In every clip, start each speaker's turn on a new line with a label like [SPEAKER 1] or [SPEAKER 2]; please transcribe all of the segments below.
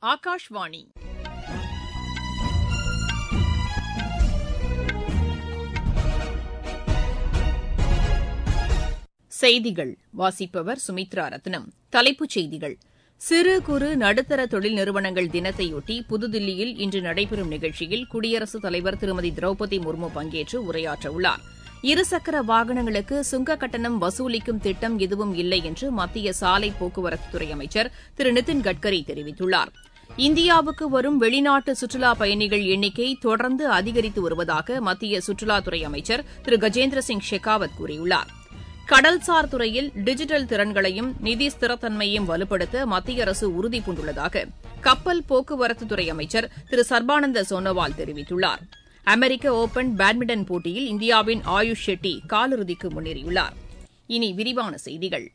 [SPEAKER 1] ஆகாஷ்வாணி செய்திகள் வாசிப்பவர் சுமித்ரா ரத்னம் தலைப்புச் செய்திகள் சிறு குறு நடுத்தர தொழில் நிறுவனங்கள் தினத்தையொட்டி புதுதில்லியில் இன்று நடைபெறும் நிகழ்ச்சியில் குடியரசுத் தலைவர் திருமதி திரௌபதி முர்மு பங்கேற்று உரையாற்றவுள்ளார் இருசக்கர வாகனங்களுக்கு சுங்க கட்டணம் வசூலிக்கும் திட்டம் எதுவும் இல்லை என்று மத்திய சாலை போக்குவரத்துத்துறை அமைச்சர் திரு நிதின் கட்கரி தெரிவித்துள்ளார் இந்தியாவுக்கு வரும் வெளிநாட்டு சுற்றுலாப் பயணிகள் எண்ணிக்கை தொடர்ந்து அதிகரித்து வருவதாக மத்திய சுற்றுலாத்துறை அமைச்சர் திரு கஜேந்திர சிங் ஷெகாவத் கூறியுள்ளார் கடல்சார் துறையில் டிஜிட்டல் திறன்களையும் நிதி ஸ்திரத்தன்மையையும் வலுப்படுத்த மத்திய அரசு உறுதிபூண்டுள்ளதாக கப்பல் போக்குவரத்துத்துறை அமைச்சர் திரு சர்பானந்த சோனோவால் தெரிவித்துள்ளார் அமெரிக்க ஒபன் பேட்மிண்டன் போட்டியில் இந்தியாவின் ஆயுஷ் ஷெட்டி காலிறுதிக்கு முன்னேறியுள்ளார் இனி விரிவான செய்திகள்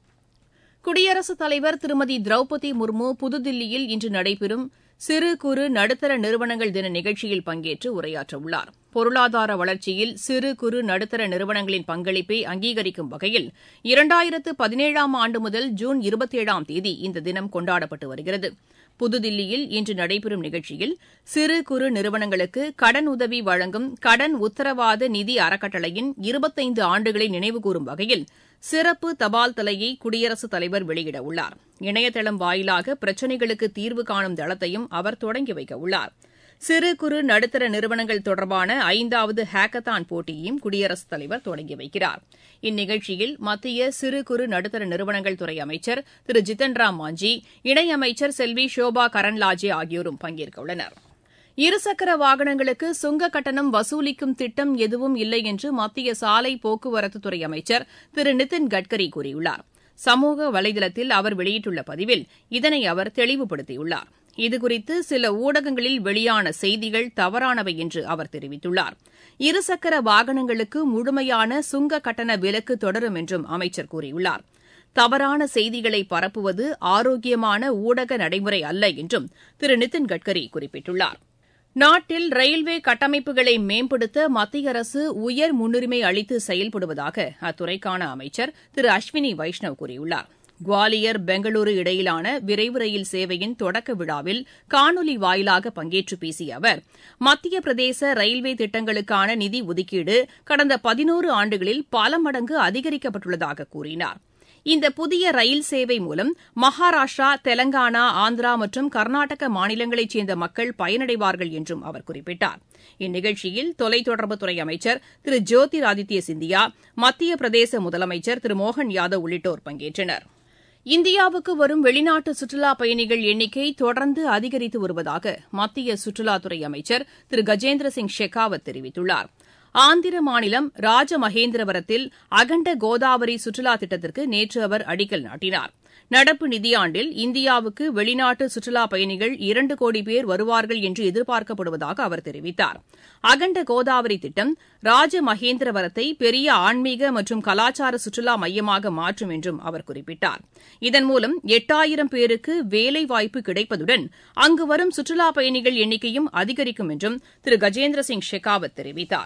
[SPEAKER 1] குடியரசுத் தலைவர் திருமதி திரௌபதி முர்மு புதுதில்லியில் இன்று நடைபெறும் சிறு குறு நடுத்தர நிறுவனங்கள் தின நிகழ்ச்சியில் பங்கேற்று உரையாற்றவுள்ளார் பொருளாதார வளர்ச்சியில் சிறு குறு நடுத்தர நிறுவனங்களின் பங்களிப்பை அங்கீகரிக்கும் வகையில் இரண்டாயிரத்து பதினேழாம் ஆண்டு முதல் ஜூன் இருபத்தேழாம் தேதி இந்த தினம் கொண்டாடப்பட்டு வருகிறது புதுதில்லியில் இன்று நடைபெறும் நிகழ்ச்சியில் சிறு குறு நிறுவனங்களுக்கு கடன் உதவி வழங்கும் கடன் உத்தரவாத நிதி அறக்கட்டளையின் இருபத்தைந்து ஆண்டுகளை நினைவுகூரும் வகையில் சிறப்பு தபால் தலையை குடியரசுத் தலைவர் வெளியிடவுள்ளார் இணையதளம் வாயிலாக பிரச்சினைகளுக்கு தீர்வு காணும் தளத்தையும் அவர் தொடங்கி வைக்கவுள்ளார் சிறு குறு நடுத்தர நிறுவனங்கள் தொடர்பான ஐந்தாவது ஹேக்கத்தான் போட்டியையும் குடியரசுத் தலைவர் தொடங்கி வைக்கிறார் இந்நிகழ்ச்சியில் மத்திய சிறு குறு நடுத்தர நிறுவனங்கள் துறை அமைச்சர் திரு ஜித்தன் ராம் மாஞ்சி இணையமைச்சர் செல்வி ஷோபா கரன்லாஜே ஆகியோரும் பங்கேற்கவுள்ளனர் இருசக்கர வாகனங்களுக்கு சுங்க கட்டணம் வசூலிக்கும் திட்டம் எதுவும் இல்லை என்று மத்திய சாலை போக்குவரத்துத்துறை அமைச்சர் திரு நிதின் கட்கரி கூறியுள்ளார் சமூக வலைதளத்தில் அவர் வெளியிட்டுள்ள பதிவில் இதனை அவர் தெளிவுபடுத்தியுள்ளார் இதுகுறித்து சில ஊடகங்களில் வெளியான செய்திகள் தவறானவை என்று அவர் தெரிவித்துள்ளார் இருசக்கர வாகனங்களுக்கு முழுமையான சுங்க கட்டண விலக்கு தொடரும் என்றும் அமைச்சர் கூறியுள்ளார் தவறான செய்திகளை பரப்புவது ஆரோக்கியமான ஊடக நடைமுறை அல்ல என்றும் திரு நிதின் கட்கரி குறிப்பிட்டுள்ளார் நாட்டில் ரயில்வே கட்டமைப்புகளை மேம்படுத்த மத்திய அரசு உயர் முன்னுரிமை அளித்து செயல்படுவதாக அத்துறைக்கான அமைச்சர் திரு அஸ்வினி வைஷ்ணவ் கூறியுள்ளார் குவாலியர் பெங்களூரு இடையிலான விரைவு ரயில் சேவையின் தொடக்க விழாவில் காணொலி வாயிலாக பங்கேற்று பேசிய அவர் மத்திய பிரதேச ரயில்வே திட்டங்களுக்கான நிதி ஒதுக்கீடு கடந்த பதினோரு ஆண்டுகளில் பல மடங்கு அதிகரிக்கப்பட்டுள்ளதாக கூறினார் இந்த புதிய ரயில் சேவை மூலம் மகாராஷ்டிரா தெலங்கானா ஆந்திரா மற்றும் கர்நாடக மாநிலங்களைச் சேர்ந்த மக்கள் பயனடைவார்கள் என்றும் அவர் குறிப்பிட்டார் இந்நிகழ்ச்சியில் தொலைத்தொடர்புத்துறை அமைச்சர் திரு ஜோதிராதித்ய சிந்தியா மத்திய பிரதேச முதலமைச்சர் திரு மோகன் யாதவ் உள்ளிட்டோர் பங்கேற்றனர் இந்தியாவுக்கு வரும் வெளிநாட்டு சுற்றுலாப் பயணிகள் எண்ணிக்கை தொடர்ந்து அதிகரித்து வருவதாக மத்திய சுற்றுலாத்துறை அமைச்சர் திரு கஜேந்திர சிங் ஷெகாவத் தெரிவித்துள்ளார் ஆந்திர மாநிலம் ராஜமகேந்திரவரத்தில் அகண்ட கோதாவரி சுற்றுலா திட்டத்திற்கு நேற்று அவர் அடிக்கல் நாட்டினார் நடப்பு நிதியாண்டில் இந்தியாவுக்கு வெளிநாட்டு சுற்றுலாப் பயணிகள் இரண்டு கோடி பேர் வருவார்கள் என்று எதிர்பார்க்கப்படுவதாக அவர் தெரிவித்தார் அகண்ட கோதாவரி திட்டம் ராஜமகேந்திரவரத்தை பெரிய ஆன்மீக மற்றும் கலாச்சார சுற்றுலா மையமாக மாற்றும் என்றும் அவர் குறிப்பிட்டார் இதன் மூலம் எட்டாயிரம் பேருக்கு வேலைவாய்ப்பு கிடைப்பதுடன் அங்கு வரும் சுற்றுலாப் பயணிகள் எண்ணிக்கையும் அதிகரிக்கும் என்றும் திரு கஜேந்திர சிங் ஷெகாவத் தெரிவித்தாா்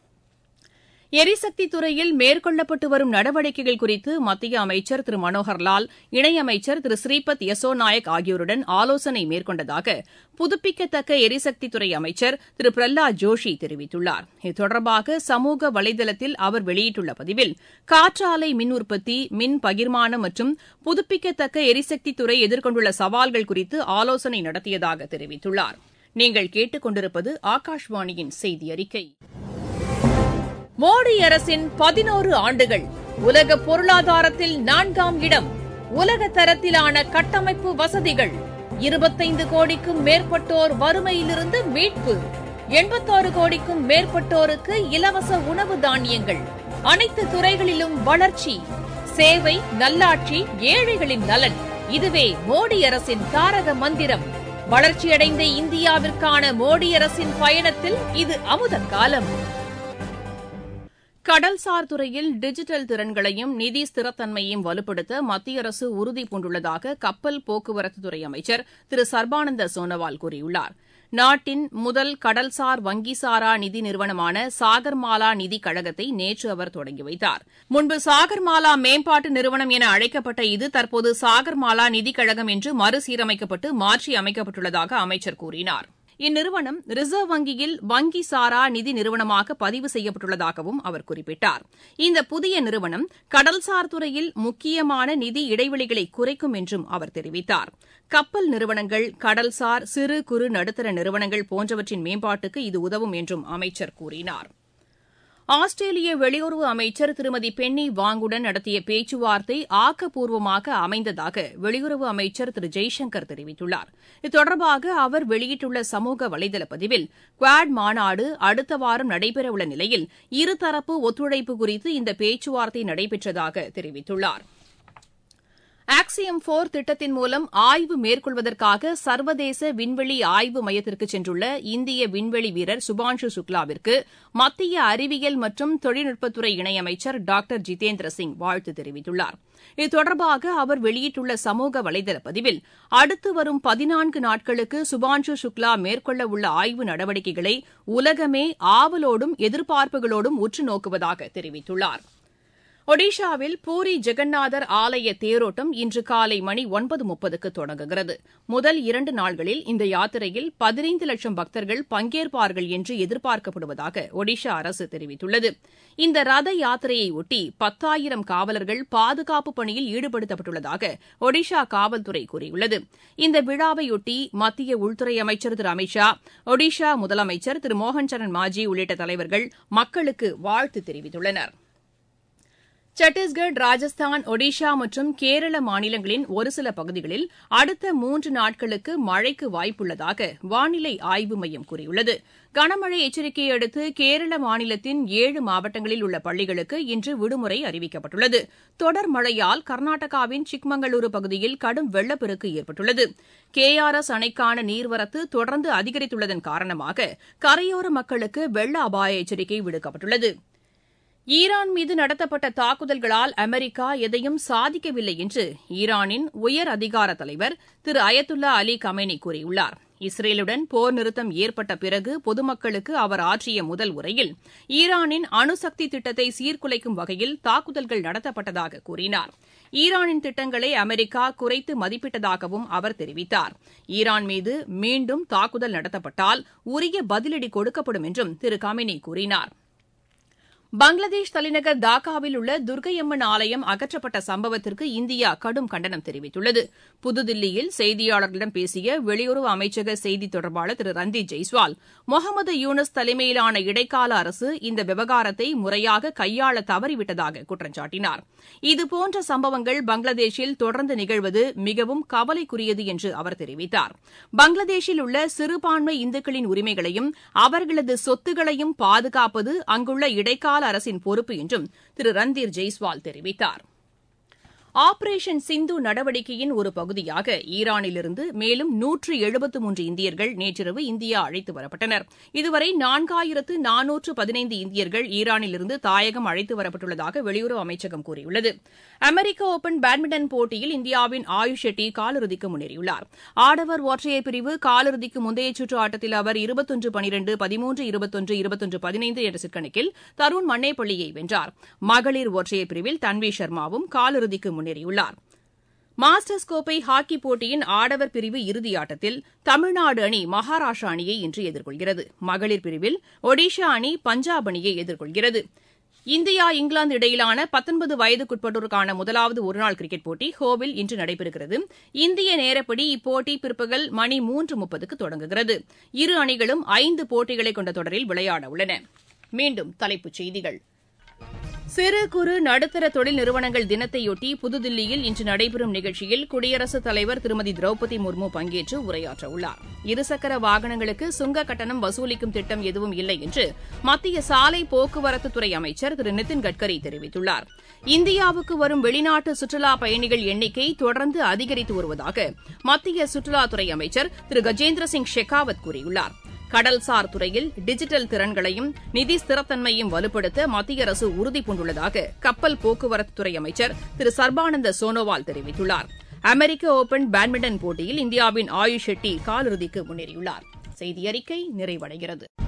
[SPEAKER 1] எரிசக்தி துறையில் மேற்கொள்ளப்பட்டு வரும் நடவடிக்கைகள் குறித்து மத்திய அமைச்சர் திரு மனோகர்லால் இணையமைச்சர் திரு ஸ்ரீபத் யசோ நாயக் ஆகியோருடன் ஆலோசனை மேற்கொண்டதாக புதுப்பிக்கத்தக்க எரிசக்தித்துறை அமைச்சர் திரு பிரஹ்லாத் ஜோஷி தெரிவித்துள்ளார் இது தொடர்பாக சமூக வலைதளத்தில் அவர் வெளியிட்டுள்ள பதிவில் காற்றாலை மின் உற்பத்தி மின் பகிர்மானம் மற்றும் புதுப்பிக்கத்தக்க எரிசக்தித்துறை எதிர்கொண்டுள்ள சவால்கள் குறித்து ஆலோசனை நடத்தியதாக தெரிவித்துள்ளார் நீங்கள் கேட்டுக் கொண்டிருப்பது ஆகாஷ்வாணியின் செய்தி அறிக்கை மோடி அரசின் பதினோரு ஆண்டுகள் உலக பொருளாதாரத்தில் நான்காம் இடம் உலக தரத்திலான கட்டமைப்பு வசதிகள் இருபத்தைந்து கோடிக்கும் மேற்பட்டோர் வறுமையிலிருந்து மீட்பு எண்பத்தாறு கோடிக்கும் மேற்பட்டோருக்கு இலவச உணவு தானியங்கள் அனைத்து துறைகளிலும் வளர்ச்சி சேவை நல்லாட்சி ஏழைகளின் நலன் இதுவே மோடி அரசின் தாரக மந்திரம் வளர்ச்சியடைந்த இந்தியாவிற்கான மோடி அரசின் பயணத்தில் இது அமுத காலம் கடல்சார் துறையில் டிஜிட்டல் திறன்களையும் நிதி ஸ்திரத்தன்மையையும் வலுப்படுத்த மத்திய அரசு உறுதி பூண்டுள்ளதாக கப்பல் போக்குவரத்துத்துறை அமைச்சர் திரு சர்பானந்த சோனோவால் கூறியுள்ளார் நாட்டின் முதல் கடல்சார் வங்கிசாரா நிதி நிறுவனமான சாகர்மாலா நிதி கழகத்தை நேற்று அவர் தொடங்கி வைத்தார் முன்பு சாகர்மாலா மேம்பாட்டு நிறுவனம் என அழைக்கப்பட்ட இது தற்போது சாகர்மாலா நிதி கழகம் என்று மறுசீரமைக்கப்பட்டு மாற்றி அமைக்கப்பட்டுள்ளதாக அமைச்சர் கூறினார் இந்நிறுவனம் ரிசர்வ் வங்கியில் வங்கி சாரா நிதி நிறுவனமாக பதிவு செய்யப்பட்டுள்ளதாகவும் அவர் குறிப்பிட்டார் இந்த புதிய நிறுவனம் கடல்சார் துறையில் முக்கியமான நிதி இடைவெளிகளை குறைக்கும் என்றும் அவர் தெரிவித்தார் கப்பல் நிறுவனங்கள் கடல்சார் சிறு குறு நடுத்தர நிறுவனங்கள் போன்றவற்றின் மேம்பாட்டுக்கு இது உதவும் என்றும் அமைச்சர் கூறினார் ஆஸ்திரேலிய வெளியுறவு அமைச்சர் திருமதி பென்னி வாங்குடன் நடத்திய பேச்சுவார்த்தை ஆக்கப்பூர்வமாக அமைந்ததாக வெளியுறவு அமைச்சர் திரு ஜெய்சங்கர் தெரிவித்துள்ளார் இது தொடர்பாக அவர் வெளியிட்டுள்ள சமூக வலைதள பதிவில் குவாட் மாநாடு அடுத்த வாரம் நடைபெறவுள்ள நிலையில் இருதரப்பு ஒத்துழைப்பு குறித்து இந்த பேச்சுவார்த்தை நடைபெற்றதாக தெரிவித்துள்ளார் ஆக்சியம் போர் திட்டத்தின் மூலம் ஆய்வு மேற்கொள்வதற்காக சர்வதேச விண்வெளி ஆய்வு மையத்திற்கு சென்றுள்ள இந்திய விண்வெளி வீரர் சுபான்ஷு சுக்லாவிற்கு மத்திய அறிவியல் மற்றும் தொழில்நுட்பத்துறை இணையமைச்சர் டாக்டர் ஜிதேந்திர சிங் வாழ்த்து தெரிவித்துள்ளார் இது தொடர்பாக அவர் வெளியிட்டுள்ள சமூக வலைதள பதிவில் அடுத்து வரும் பதினான்கு நாட்களுக்கு சுபான்ஷு சுக்லா மேற்கொள்ளவுள்ள ஆய்வு நடவடிக்கைகளை உலகமே ஆவலோடும் எதிர்பார்ப்புகளோடும் உற்று நோக்குவதாக தெரிவித்துள்ளார் ஒடிஷாவில் பூரி ஜெகநாதர் ஆலய தேரோட்டம் இன்று காலை மணி ஒன்பது முப்பதுக்கு தொடங்குகிறது முதல் இரண்டு நாள்களில் இந்த யாத்திரையில் பதினைந்து லட்சம் பக்தர்கள் பங்கேற்பார்கள் என்று எதிர்பார்க்கப்படுவதாக ஒடிஷா அரசு தெரிவித்துள்ளது இந்த ரத யாத்திரையொட்டி பத்தாயிரம் காவலர்கள் பாதுகாப்பு பணியில் ஈடுபடுத்தப்பட்டுள்ளதாக ஒடிஷா காவல்துறை கூறியுள்ளது இந்த விழாவையொட்டி மத்திய உள்துறை அமைச்சர் திரு அமித் ஷா ஒடிஷா முதலமைச்சர் திரு மோகன் சரண் மாஜி உள்ளிட்ட தலைவர்கள் மக்களுக்கு வாழ்த்து தெரிவித்துள்ளனா் சத்தீஸ்கர் ராஜஸ்தான் ஒடிஷா மற்றும் கேரள மாநிலங்களின் ஒரு சில பகுதிகளில் அடுத்த மூன்று நாட்களுக்கு மழைக்கு வாய்ப்புள்ளதாக வானிலை ஆய்வு மையம் கூறியுள்ளது கனமழை எச்சரிக்கையை அடுத்து கேரள மாநிலத்தின் ஏழு மாவட்டங்களில் உள்ள பள்ளிகளுக்கு இன்று விடுமுறை அறிவிக்கப்பட்டுள்ளது தொடர் மழையால் கர்நாடகாவின் சிக்மங்களூரு பகுதியில் கடும் வெள்ளப்பெருக்கு ஏற்பட்டுள்ளது கே ஆர் எஸ் அணைக்கான நீர்வரத்து தொடர்ந்து அதிகரித்துள்ளதன் காரணமாக கரையோர மக்களுக்கு வெள்ள அபாய எச்சரிக்கை விடுக்கப்பட்டுள்ளது ஈரான் மீது நடத்தப்பட்ட தாக்குதல்களால் அமெரிக்கா எதையும் சாதிக்கவில்லை என்று ஈரானின் உயர் அதிகார தலைவர் திரு அயத்துல்லா அலி கமேனி கூறியுள்ளார் இஸ்ரேலுடன் போர் நிறுத்தம் ஏற்பட்ட பிறகு பொதுமக்களுக்கு அவர் ஆற்றிய முதல் உரையில் ஈரானின் அணுசக்தி திட்டத்தை சீர்குலைக்கும் வகையில் தாக்குதல்கள் நடத்தப்பட்டதாக கூறினார் ஈரானின் திட்டங்களை அமெரிக்கா குறைத்து மதிப்பிட்டதாகவும் அவர் தெரிவித்தார் ஈரான் மீது மீண்டும் தாக்குதல் நடத்தப்பட்டால் உரிய பதிலடி கொடுக்கப்படும் என்றும் திரு கமினி கூறினார் பங்களாதேஷ் தலைநகர் டாக்காவில் உள்ள துர்கையம்மன் ஆலயம் அகற்றப்பட்ட சம்பவத்திற்கு இந்தியா கடும் கண்டனம் தெரிவித்துள்ளது புதுதில்லியில் செய்தியாளர்களிடம் பேசிய வெளியுறவு அமைச்சக செய்தித் தொடர்பாளர் திரு ரந்தீப் ஜெய்ஸ்வால் முகமது யூனஸ் தலைமையிலான இடைக்கால அரசு இந்த விவகாரத்தை முறையாக கையாள தவறிவிட்டதாக குற்றம் சாட்டினார் இதுபோன்ற சம்பவங்கள் பங்களாதேஷில் தொடர்ந்து நிகழ்வது மிகவும் கவலைக்குரியது என்று அவர் தெரிவித்தார் பங்களாதேஷில் உள்ள சிறுபான்மை இந்துக்களின் உரிமைகளையும் அவர்களது சொத்துகளையும் பாதுகாப்பது அங்குள்ள இடைக்கால அரசின் பொறுப்பு என்றும் திரு ரந்தீர் ஜெய்ஸ்வால் தெரிவித்தார் ஆபரேஷன் சிந்து நடவடிக்கையின் ஒரு பகுதியாக ஈரானிலிருந்து மேலும் நூற்று எழுபத்து மூன்று இந்தியர்கள் நேற்றிரவு இந்தியா அழைத்து வரப்பட்டனர் இதுவரை நான்காயிரத்து நானூற்று பதினைந்து இந்தியர்கள் ஈரானிலிருந்து தாயகம் அழைத்து வரப்பட்டுள்ளதாக வெளியுறவு அமைச்சகம் கூறியுள்ளது அமெரிக்க ஒபன் பேட்மிண்டன் போட்டியில் இந்தியாவின் ஆயுஷ் ஷெட்டி காலிறுதிக்கு முன்னேறியுள்ளார் ஆடவர் ஒற்றையர் பிரிவு காலிறுதிக்கு முந்தைய சுற்று ஆட்டத்தில் அவர் இருபத்தொன்று பனிரெண்டு பதிமூன்று இருபத்தொன்று இருபத்தொன்று பதினைந்து என்ற சிற்கணக்கில் தருண் மன்னேப்பள்ளியை வென்றார் மகளிர் ஒற்றையர் பிரிவில் தன்வி சர்மாவும் காலிறுதிக்கு முன்னேறியுள்ளார் மாஸ்டர்ஸ் கோப்பை ஹாக்கி போட்டியின் ஆடவர் பிரிவு இறுதியாட்டத்தில் தமிழ்நாடு அணி மகாராஷ்டிரா அணியை இன்று எதிர்கொள்கிறது மகளிர் பிரிவில் ஒடிஷா அணி பஞ்சாப் அணியை எதிர்கொள்கிறது இந்தியா இங்கிலாந்து இடையிலான பத்தொன்பது வயதுக்குட்பட்டோருக்கான முதலாவது ஒருநாள் கிரிக்கெட் போட்டி ஹோவில் இன்று நடைபெறுகிறது இந்திய நேரப்படி இப்போட்டி பிற்பகல் மணி மூன்று முப்பதுக்கு தொடங்குகிறது இரு அணிகளும் ஐந்து போட்டிகளை கொண்ட தொடரில் விளையாட உள்ளன மீண்டும் தலைப்புச் செய்திகள் சிறு குறு நடுத்தர தொழில் நிறுவனங்கள் தினத்தையொட்டி புதுதில்லியில் இன்று நடைபெறும் நிகழ்ச்சியில் குடியரசுத் தலைவர் திருமதி திரௌபதி முர்மு பங்கேற்று உரையாற்ற உள்ளார் இருசக்கர வாகனங்களுக்கு சுங்க கட்டணம் வசூலிக்கும் திட்டம் எதுவும் இல்லை என்று மத்திய சாலை போக்குவரத்துத்துறை அமைச்சர் திரு நிதின் கட்கரி தெரிவித்துள்ளார் இந்தியாவுக்கு வரும் வெளிநாட்டு சுற்றுலா பயணிகள் எண்ணிக்கை தொடர்ந்து அதிகரித்து வருவதாக மத்திய சுற்றுலாத்துறை அமைச்சர் திரு கஜேந்திர சிங் ஷெகாவத் கூறியுள்ளார் கடல்சார் துறையில் டிஜிட்டல் திறன்களையும் நிதி ஸ்திரத்தன்மையும் வலுப்படுத்த மத்திய அரசு உறுதிபூண்டுள்ளதாக கப்பல் போக்குவரத்துத்துறை அமைச்சர் திரு சர்பானந்த சோனோவால் தெரிவித்துள்ளார் அமெரிக்க ஒபன் பேட்மிண்டன் போட்டியில் இந்தியாவின் ஆயுஷ் ஷெட்டி காலிறுதிக்கு முன்னேறியுள்ளார் செய்தியறிக்கை நிறைவடைகிறது